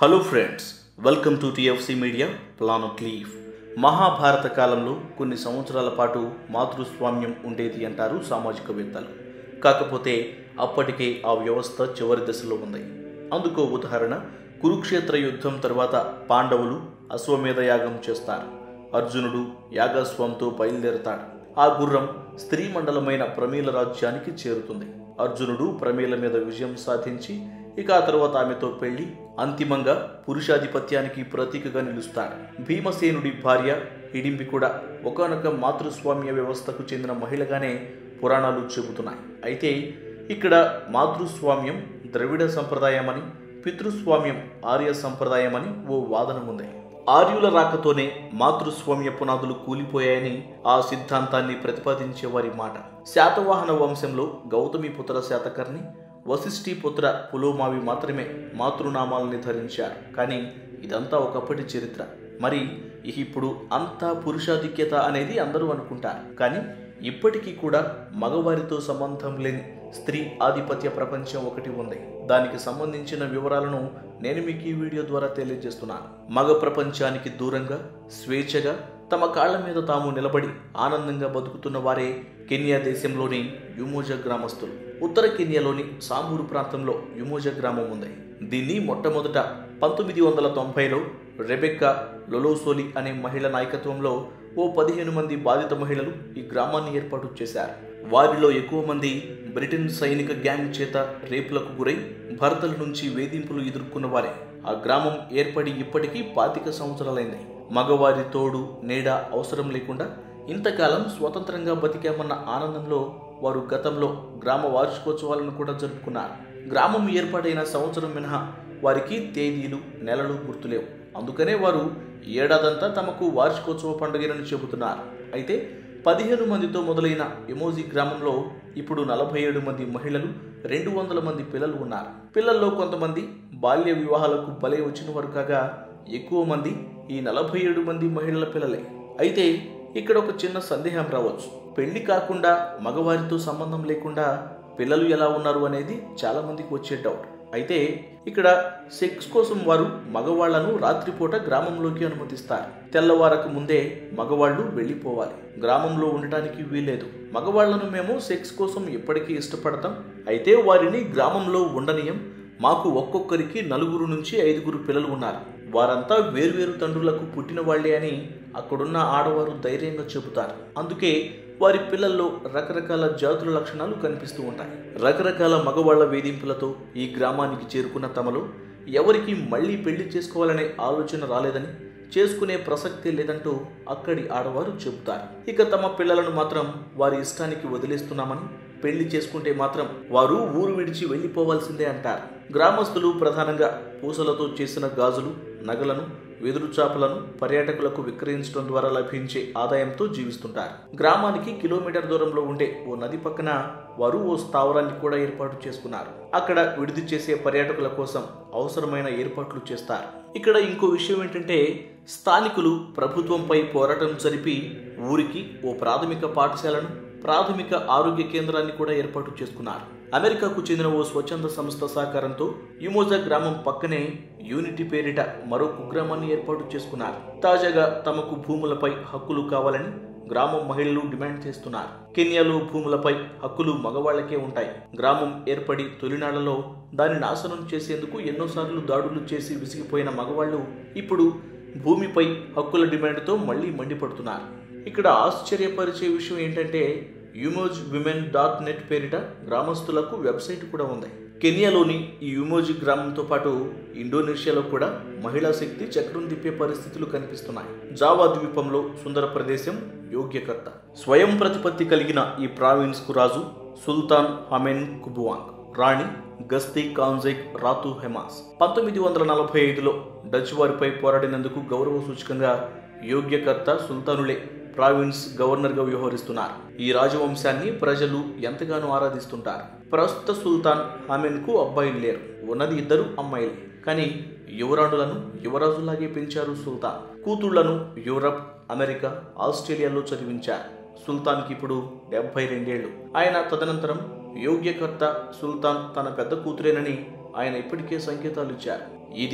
Hello friends welcome to TFC media planet లీవ్ మహాభారత కాలంలో కొన్ని సంవత్సరాల పాటు మాతృస్వామ్యం ఉండేది అంటారు సామాజికవేత్తలు కాకపోతే అప్పటికే ఆ వ్యవస్థ చివరి దశలో ఉంది అందుకో ఉదాహరణ కురుక్షేత్ర యుద్ధం తర్వాత పాండవులు అశ్వమేధ యాగం చేస్తారు అర్జునుడు యాగస్వంతో బయలుదేరతాడు ఆ గుర్రం స్త్రీ మండలమైన ప్రమీల రాజ్యానికి చేరుతుంది అర్జునుడు ప్రమీల మీద విజయం సాధించి ఇక ఆ తర్వాత ఆమెతో పెళ్లి అంతిమంగా పురుషాధిపత్యానికి ప్రతీకగా నిలుస్తాడు భీమసేనుడి భార్య హిడింబి కూడా ఒకనొక మాతృస్వామ్య వ్యవస్థకు చెందిన మహిళగానే పురాణాలు చెబుతున్నాయి అయితే ఇక్కడ మాతృస్వామ్యం ద్రవిడ సంప్రదాయమని పితృస్వామ్యం ఆర్య సంప్రదాయమని ఓ వాదన ఉంది ఆర్యుల రాకతోనే మాతృస్వామ్య పునాదులు కూలిపోయాయని ఆ సిద్ధాంతాన్ని ప్రతిపాదించే వారి మాట శాతవాహన వంశంలో గౌతమి పుత్ర శాతకర్ణి వశిష్ఠి పుత్ర పులోమావి మాత్రమే మాతృనామాలని ధరించారు కానీ ఇదంతా ఒకప్పటి చరిత్ర మరి ఇప్పుడు అంతా పురుషాధిక్యత అనేది అందరూ అనుకుంటారు కానీ ఇప్పటికీ కూడా మగవారితో సంబంధం లేని స్త్రీ ఆధిపత్య ప్రపంచం ఒకటి ఉంది దానికి సంబంధించిన వివరాలను నేను మీకు ఈ వీడియో ద్వారా తెలియజేస్తున్నాను మగ ప్రపంచానికి దూరంగా స్వేచ్ఛగా తమ కాళ్ల మీద తాము నిలబడి ఆనందంగా బతుకుతున్న వారే కెన్యా దేశంలోని యుమోజ గ్రామస్తులు ఉత్తర కెన్యాలోని సాంబూరు ప్రాంతంలో యుమోజ గ్రామం ఉంది దీన్ని మొట్టమొదట పంతొమ్మిది వందల తొంభైలో రెబెక్కా లొలోసోలి అనే మహిళ నాయకత్వంలో ఓ పదిహేను మంది బాధిత మహిళలు ఈ గ్రామాన్ని ఏర్పాటు చేశారు వారిలో ఎక్కువ మంది బ్రిటన్ సైనిక గ్యాంగ్ చేత రేపులకు గురై భర్తల నుంచి వేధింపులు ఎదుర్కొన్న వారే ఆ గ్రామం ఏర్పడి ఇప్పటికీ పాతిక సంవత్సరాలైంది మగవారి తోడు నీడ అవసరం లేకుండా ఇంతకాలం స్వతంత్రంగా బతికామన్న ఆనందంలో వారు గతంలో గ్రామ వార్షికోత్సవాలను కూడా జరుపుకున్నారు గ్రామం ఏర్పాటైన సంవత్సరం మినహా వారికి తేదీలు నెలలు గుర్తులేవు అందుకనే వారు ఏడాదంతా తమకు వార్షికోత్సవ పండుగనని చెబుతున్నారు అయితే పదిహేను మందితో మొదలైన ఎమోజీ గ్రామంలో ఇప్పుడు నలభై ఏడు మంది మహిళలు రెండు వందల మంది పిల్లలు ఉన్నారు పిల్లల్లో కొంతమంది బాల్య వివాహాలకు బలై వచ్చిన వారు కాగా ఎక్కువ మంది ఈ నలభై ఏడు మంది మహిళల పిల్లలే అయితే ఇక్కడ ఒక చిన్న సందేహం రావచ్చు పెళ్లి కాకుండా మగవారితో సంబంధం లేకుండా పిల్లలు ఎలా ఉన్నారు అనేది చాలా మందికి వచ్చే డౌట్ అయితే ఇక్కడ సెక్స్ కోసం వారు మగవాళ్లను రాత్రిపూట గ్రామంలోకి అనుమతిస్తారు తెల్లవారకు ముందే మగవాళ్ళు వెళ్ళిపోవాలి గ్రామంలో ఉండటానికి వీల్లేదు మగవాళ్లను మేము సెక్స్ కోసం ఎప్పటికీ ఇష్టపడతాం అయితే వారిని గ్రామంలో ఉండనీయం మాకు ఒక్కొక్కరికి నలుగురు నుంచి ఐదుగురు పిల్లలు ఉన్నారు వారంతా వేర్వేరు తండ్రులకు పుట్టిన వాళ్లే అని అక్కడున్న ఆడవారు ధైర్యంగా చెబుతారు అందుకే వారి పిల్లల్లో రకరకాల జాతుల లక్షణాలు కనిపిస్తూ ఉంటాయి రకరకాల మగవాళ్ల వేధింపులతో ఈ గ్రామానికి చేరుకున్న తమలో ఎవరికి మళ్ళీ పెళ్లి చేసుకోవాలనే ఆలోచన రాలేదని చేసుకునే ప్రసక్తే లేదంటూ అక్కడి ఆడవారు చెబుతారు ఇక తమ పిల్లలను మాత్రం వారి ఇష్టానికి వదిలేస్తున్నామని పెళ్లి చేసుకుంటే మాత్రం వారు ఊరు విడిచి వెళ్ళిపోవాల్సిందే అంటారు గ్రామస్తులు ప్రధానంగా పూసలతో చేసిన గాజులు నగలను వెదురు చాపలను పర్యాటకులకు విక్రయించడం ద్వారా లభించే ఆదాయంతో జీవిస్తుంటారు గ్రామానికి కిలోమీటర్ దూరంలో ఉండే ఓ నది పక్కన వారు ఓ స్థావరాన్ని కూడా ఏర్పాటు చేసుకున్నారు అక్కడ విడిది చేసే పర్యాటకుల కోసం అవసరమైన ఏర్పాట్లు చేస్తారు ఇక్కడ ఇంకో విషయం ఏంటంటే స్థానికులు ప్రభుత్వంపై పోరాటం జరిపి ఊరికి ఓ ప్రాథమిక పాఠశాలను ప్రాథమిక ఆరోగ్య కేంద్రాన్ని కూడా ఏర్పాటు చేసుకున్నారు అమెరికాకు చెందిన ఓ స్వచ్ఛంద సంస్థ సహకారంతో యుమోజా గ్రామం పక్కనే యూనిటీ పేరిట మరో కుగ్రామాన్ని ఏర్పాటు చేసుకున్నారు తాజాగా తమకు భూములపై హక్కులు కావాలని గ్రామం మహిళలు డిమాండ్ చేస్తున్నారు కెన్యాలో భూములపై హక్కులు మగవాళ్లకే ఉంటాయి గ్రామం ఏర్పడి తొలినాళ్లలో దాన్ని నాశనం చేసేందుకు ఎన్నోసార్లు దాడులు చేసి విసిగిపోయిన మగవాళ్లు ఇప్పుడు భూమిపై హక్కుల డిమాండ్తో మళ్లీ మండిపడుతున్నారు ఇక్కడ ఆశ్చర్యపరిచే విషయం ఏంటంటే యుమోజ్ విమెన్ డాట్ నెట్ పేరిట గ్రామస్తులకు వెబ్సైట్ కూడా ఉంది కెనియాలోని ఈ యుమోజి గ్రామంతో పాటు ఇండోనేషియాలో కూడా మహిళా శక్తి చక్రం తిప్పే పరిస్థితులు కనిపిస్తున్నాయి జావా ద్వీపంలో సుందర ప్రదేశం యోగ్యకర్త స్వయం ప్రతిపత్తి కలిగిన ఈ ప్రావిన్స్ కు రాజు సుల్తాన్ హమెన్ కుబువాంగ్ రాణి గస్తీ కాన్జైక్ రాతు హెమాస్ పంతొమ్మిది వందల నలభై ఐదులో డచ్ వారిపై పోరాడినందుకు గౌరవ సూచకంగా యోగ్యకర్త సుల్తానులే ప్రావిన్స్ గవర్నర్గా వ్యవహరిస్తున్నారు ఈ రాజవంశాన్ని ప్రజలు ఎంతగానో ఆరాధిస్తుంటారు ప్రస్తుత సుల్తాన్ హామెన్కు అబ్బాయిలు లేరు ఉన్నది ఇద్దరు అమ్మాయిలే కానీ యువరాణులను యువరాజులాగే పెంచారు సుల్తాన్ కూతుళ్లను యూరప్ అమెరికా ఆస్ట్రేలియాలో చదివించారు సుల్తాన్కి ఇప్పుడు డెబ్బై రెండేళ్లు ఆయన తదనంతరం యోగ్యకర్త సుల్తాన్ తన పెద్ద కూతురేనని ఆయన ఇప్పటికే సంకేతాలు ఇచ్చారు ఇది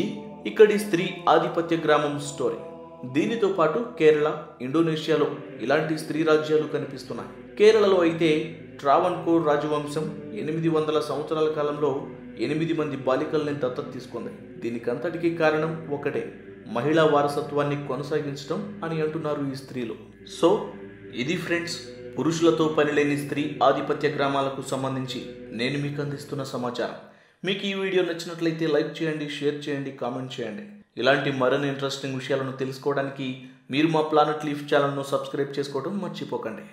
ఇక్కడి స్త్రీ ఆధిపత్య గ్రామం స్టోరీ దీనితో పాటు కేరళ ఇండోనేషియాలో ఇలాంటి స్త్రీ రాజ్యాలు కనిపిస్తున్నాయి కేరళలో అయితే ట్రావన్కోర్ రాజవంశం ఎనిమిది వందల సంవత్సరాల కాలంలో ఎనిమిది మంది బాలికల్ని దత్తత తీసుకుంది దీనికంతటికీ కారణం ఒకటే మహిళా వారసత్వాన్ని కొనసాగించడం అని అంటున్నారు ఈ స్త్రీలు సో ఇది ఫ్రెండ్స్ పురుషులతో పనిలేని స్త్రీ ఆధిపత్య గ్రామాలకు సంబంధించి నేను మీకు అందిస్తున్న సమాచారం మీకు ఈ వీడియో నచ్చినట్లయితే లైక్ చేయండి షేర్ చేయండి కామెంట్ చేయండి ఇలాంటి మరిన్ని ఇంట్రెస్టింగ్ విషయాలను తెలుసుకోవడానికి మీరు మా ప్లానెట్ లీఫ్ ఛానల్ను సబ్స్క్రైబ్ చేసుకోవడం మర్చిపోకండి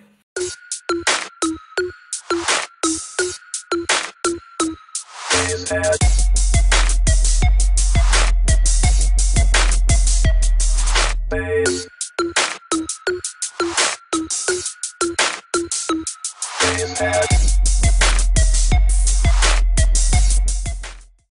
Base.